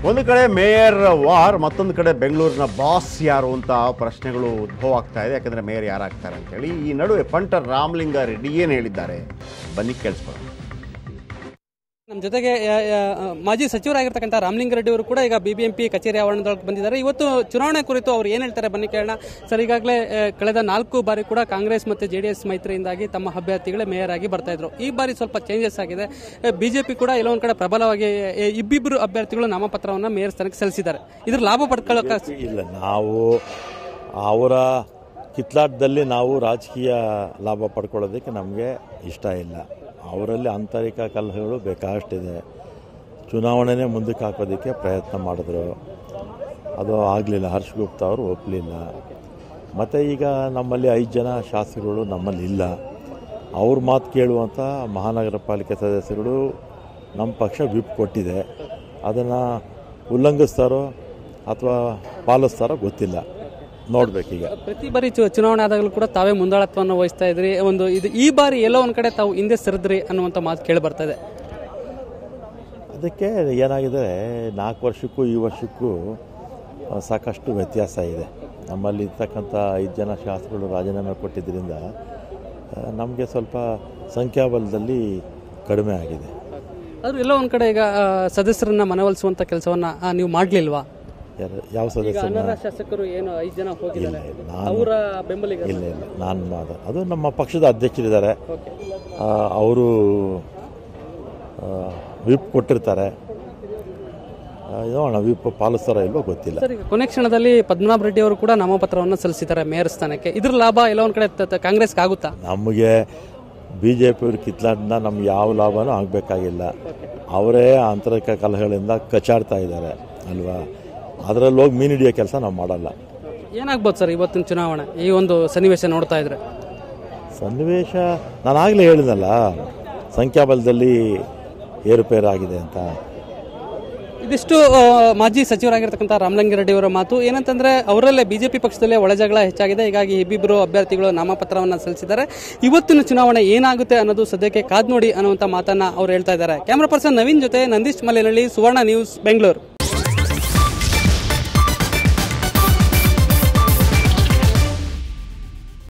ಒಂದು ಕಡೆ mayor war ಮತ್ತೊಂದು ಕಡೆ ಬೆಂಗಳೂರಿನ ಬಾಸ್ ಯಾರು ಅಂತ ಪ್ರಶ್ನೆಗಳು ಉದ್ಭವ ಆಗ್ತಾ ಇದೆ ಯಾಕಂದ್ರೆ ಮೇಯರ್ ಯಾರಾಗ್ತಾರೆ ಅಂತೇಳಿ ಈ ನಡುವೆ ಪಂಟರ್ ರಾಮಲಿಂಗ ರೆಡ್ಡಿ ಏನು ಹೇಳಿದ್ದಾರೆ ಬನ್ನಿ ಕೇಳಿಸ್ಕೊಳ್ಳೋಣ ನಮ್ಮ ಜೊತೆಗೆ ಆ, ಆ, ಮಾಜಿ ಸಚಿವರಾಗಿರ್ತಕ್ಕಂಥ ರಾಮಲಿಂಗಾರೆಡ್ಡಿ ಅವರು ಕೂಡ ಈಗ ಬಿಬಿಎಂಪಿ ಕಚೇರಿ ಆವರಣದೊಳಗೆ ಬಂದಿದ್ದಾರೆ ಇವತ್ತು ಚುನಾವಣೆ ಕುರಿತು ಅವ್ರು ಏನು ಹೇಳ್ತಾರೆ ಬನ್ನಿ ಕೇಳೋಣ ಸರ್ ಈಗಾಗಲೇ ಆ, ಕಳೆದ ನಾಲ್ಕು ಬಾರಿ ಕೂಡ ಕಾಂಗ್ರೆಸ್ ಮತ್ತು ಜೆ ಡಿ ಎಸ್ ಮೈತ್ರಿಯಿಂದಾಗಿ ತಮ್ಮ ಅಭ್ಯರ್ಥಿಗಳೇ ಮೇಯರ್ ಆಗಿ ಬರ್ತಾ ಇದ್ರು ಈ ಬಾರಿ ಸ್ವಲ್ಪ ಚೇಂಜಸ್ ಆಗಿದೆ ಬಿಜೆಪಿ ಕೂಡ ಎಲ್ಲೊಂದು ಕಡೆ ಪ್ರಬಲವಾಗಿ ಆ, ಇಬ್ಬಿಬ್ಬರು ಅಭ್ಯರ್ಥಿಗಳು ನಾಮಪತ್ರವನ್ನು ಮೇಯರ್ ಸ್ಥಾನಕ್ಕೆ ಸಲ್ಲಿಸಿದ್ದಾರೆ ಇದ್ರ ಲಾಭ ಪಡ್ಕೊಳ್ಳೋಕೆ ಇಲ್ಲ ನಾವು ಅವರ ಕಿತ್ಲಾಟದಲ್ಲಿ ನಾವು ರಾಜಕೀಯ ಲಾಭ ಪಡ್ಕೊಳ್ಳೋದಕ್ಕೆ ನಮಗೆ ಇಷ್ಟ ಇಲ್ಲ ಅವರಲ್ಲಿ ಆಂತರಿಕ ಕಲಹಗಳು ಬೇಕಾಷ್ಟಿದೆ ಚುನಾವಣೆನೇ ಮುಂದಕ್ಕೆ ಹಾಕೋದಕ್ಕೆ ಪ್ರಯತ್ನ ಮಾಡಿದ್ರು ಅದು ಆಗಲಿಲ್ಲ ಹರ್ಷ ಗುಪ್ತಾ ಅವರು ಒಪ್ಪಲಿಲ್ಲ ಮತ್ತು ಈಗ ನಮ್ಮಲ್ಲಿ ಐದು ಜನ ಶಾಸಕರುಗಳು ನಮ್ಮಲ್ಲಿ ಇಲ್ಲ ಅವ್ರ ಮಾತು ಕೇಳುವಂಥ ಮಹಾನಗರ ಪಾಲಿಕೆ ಸದಸ್ಯರುಗಳು ನಮ್ಮ ಪಕ್ಷ ವಿಪ್ ಕೊಟ್ಟಿದೆ ಅದನ್ನು ಉಲ್ಲಂಘಿಸ್ತಾರೋ ಅಥವಾ ಪಾಲಿಸ್ತಾರೋ ಗೊತ್ತಿಲ್ಲ ನೋಡ್ಬೇಕೀಗ ಪ್ರತಿ ಬಾರಿ ಚು- ಚುನಾವಣೆ ಆದಾಗಲೂ ಕೂಡ ತಾವೇ ಮುಂದಾಳತ್ವವನ್ನು ವಹಿಸ್ತಾ ಇದ್ರಿ ಒಂದು ಇದು ಈ ಬಾರಿ ಎಲ್ಲೋ ಒಂದ್ ಕಡೆ ತಾವು ಹಿಂದೆ ಸರಿದ್ರಿ ಅನ್ನುವಂಥ ಮಾತು ಕೇಳಿ ಬರ್ತಾ ಇದೆ ಅದಕ್ಕೆ ಏನಾಗಿದೆ ನಾಲ್ಕು ವರ್ಷಕ್ಕೂ ಈ ವರ್ಷಕ್ಕೂ ಆ, ಸಾಕಷ್ಟು ವ್ಯತ್ಯಾಸ ಇದೆ ನಮ್ಮಲ್ಲಿ ಇರ್ತಕ್ಕಂಥ ಐದು ಜನ ಶಾಸಕರು ರಾಜೀನಾಮೆ ಕೊಟ್ಟಿದ್ದರಿಂದ ನಮಗೆ ಸ್ವಲ್ಪ ಸಂಖ್ಯಾಬಲದಲ್ಲಿ ಕಡಿಮೆ ಆಗಿದೆ ಆದ್ರೂ ಎಲ್ಲೋ ಒಂದ್ ಕಡೆ ಈಗ ಆ, ಸದಸ್ಯರನ್ನ ಮನವೊಲಿಸುವಂತ ಕೆಲಸವನ್ನ ಆ, ನೀವು ಮಾಡ್ಲಿಲ್ವಾ ಯಾರು ಯಾವ ಈಗ ಸದಸ್ಯನ ಅನರ್ಹ ಶಾಸಕರು ಏನು ಐದು ಜನ ಹೋಗಿದ್ದಾರೆ ಇಲ್ಲ, ಇಲ್ಲ. ನಾನು- ಅವರ ಬೆಂಬಲಿಗ ಇಲ್ಲ ಇಲ್ಲ ನಾನು ಅದು ಅದು ನಮ್ಮ ಪಕ್ಷದ ಅಧ್ಯಕ್ಷರಿದ್ದಾರೆ ಓಕೆ ಅವರು ವಿಪ್ ಕೊಟ್ಟಿರ್ತಾರೆ ಆ, ನೋಡೋಣ ವಿಪ್ ಪಾಲಿಸ್ತಾರೋ ಇಲ್ವೋ ಗೊತ್ತಿಲ್ಲ ಸರ್ ಈಗ ಕೊನೆ ಕ್ಷಣದಲ್ಲಿ ಪದ್ಮನಾಭ ರೆಡ್ಡಿ ಅವರು ಕೂಡ ನಾಮಪತ್ರವನ್ನು ಸಲ್ಲಿಸಿದ್ದಾರೆ ಮೇಯರ್ ಸ್ಥಾನಕ್ಕೆ ಇದ್ರ ಲಾಭ ಎಲ್ಲೋ ಒಂದ್ ಕಡೆ ತ- ತ- ಕಾಂಗ್ರೆಸ್ಗೆ ಆಗುತ್ತಾ ನಮಗೆ ಬಿ ಜೆ ಪಿಯವ್ರ ಕಿತ್ಲಾಟದಿಂದ ನಮ್ಗೆ ಯಾವ ಲಾಭನೂ ಆಗಬೇಕಾಗಿಲ್ಲ ಅವರೇ ಆಂತರಿಕ ಕಲಹಗಳಿಂದ ಕಚಾಡ್ತಾ ಇದ್ದಾರೆ ಅಲ್ವಾ ಅದರಲ್ಲಿ ಹೋಗಿ ಮೀನು ಹಿಡಿಯೋ ಕೆಲಸ ನಾವು ಮಾಡಲ್ಲ ಏನಾಗ್ಬೋದು ಸರ್ ಇವತ್ತಿನ ಚುನಾವಣೆ ಈ ಒಂದು ಸನ್ನಿವೇಶ ನೋಡ್ತಾ ಇದ್ರೆ ಸನ್ನಿವೇಶ ನಾನಾಗಲೇ ಹೇಳಿದ್ನಲ್ಲ ಸಂಖ್ಯಾಬಲದಲ್ಲಿ ಏರುಪೇರಾಗಿದೆ ಅಂತ ಇದಿಷ್ಟು ಆ, ಮಾಜಿ ಸಚಿವರಾಗಿರ್ತಕ್ಕಂಥ ರಾಮಲಿಂಗಾರೆಡ್ಡಿ ಅವರ ಮಾತು ಏನಂತಂದ್ರೆ ಅವರಲ್ಲೇ ಬಿಜೆಪಿ ಪಕ್ಷದಲ್ಲೇ ಒಳಜಗಳ ಹೆಚ್ಚಾಗಿದೆ ಹೀಗಾಗಿ ಇಬ್ಬಿಬ್ಬರು ಅಭ್ಯರ್ಥಿಗಳು ನಾಮಪತ್ರವನ್ನು ಸಲ್ಲಿಸಿದ್ದಾರೆ ಇವತ್ತಿನ ಚುನಾವಣೆ ಏನಾಗುತ್ತೆ ಅನ್ನೋದು ಸದ್ಯಕ್ಕೆ ಕಾದ್ ನೋಡಿ ಅನ್ನುವಂಥ ಮಾತನ್ನ ಅವ್ರು ಹೇಳ್ತಾ ಇದ್ದಾರೆ ಕ್ಯಾಮ್ರಾ ಪರ್ಸನ್ ನವೀನ್ ಜೊತೆ ನಂದೀಶ್ ಮಲೆನಹಳ್ಳಿ ಸುವರ್ಣ ನ್ಯೂಸ್ ಬೆಂಗಳೂರು